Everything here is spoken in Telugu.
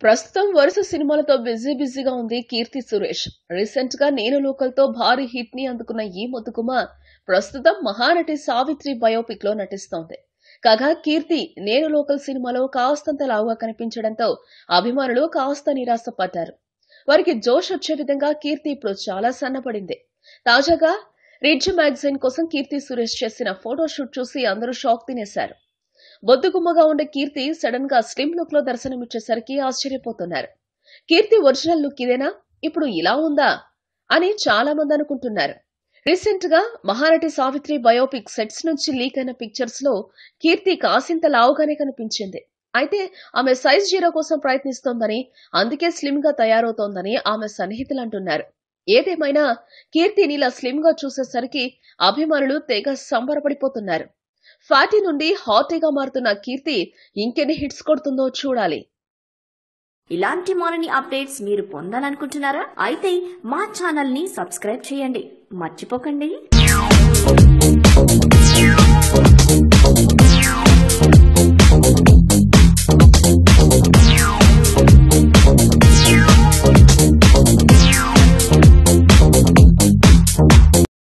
ప్రస్తుతం వరుస సినిమాలతో బిజీ బిజీగా ఉంది కీర్తి సురేష్ రీసెంట్ గా నేను లోకల్ తో భారీ హిట్ ని అందుకున్న ఈ ముద్దుగుమ ప్రస్తుతం మహానటి సావిత్రి బయోపిక్ లో నటిస్తోంది కాగా కీర్తి నేను లోకల్ సినిమాలో కాస్తంత లావుగా కనిపించడంతో అభిమానులు కాస్త నిరాశపడ్డారు వారికి జోష్ వచ్చే విధంగా కీర్తి ఇప్పుడు చాలా సన్నపడింది తాజాగా రిడ్జ్ మ్యాగజైన్ కోసం కీర్తి సురేష్ చేసిన ఫోటోషూట్ చూసి అందరూ షాక్ తినేశారు బొద్దుగుమ్మగా ఉండే కీర్తి సడన్ గా స్లిమ్ లుక్ లో దర్శనమిచ్చేసరికి ఆశ్చర్యపోతున్నారు కీర్తి ఒరిజినల్ లుక్ ఇదేనా ఇప్పుడు ఇలా ఉందా అని చాలా మంది అనుకుంటున్నారు రీసెంట్ గా మహానటి సావిత్రి బయోపిక్ సెట్స్ నుంచి లీక్ అయిన పిక్చర్స్ లో కీర్తి కాసింత లావుగానే కనిపించింది అయితే ఆమె సైజ్ జీరో కోసం ప్రయత్నిస్తోందని అందుకే స్లిమ్ గా తయారవుతోందని ఆమె సన్నిహితులు అంటున్నారు ఏదేమైనా కీర్తిని ఇలా స్లిమ్ గా చూసేసరికి అభిమానులు తెగ సంబరపడిపోతున్నారు ఫ్యాటీ నుండి హాటీగా మారుతున్న కీర్తి ఇంకెన్ని హిట్స్ కొడుతుందో చూడాలి ఇలాంటి మరిన్ని అప్డేట్స్ మీరు పొందాలనుకుంటున్నారా అయితే మా ఛానల్ ని సబ్స్క్రైబ్ చేయండి మర్చిపోకండి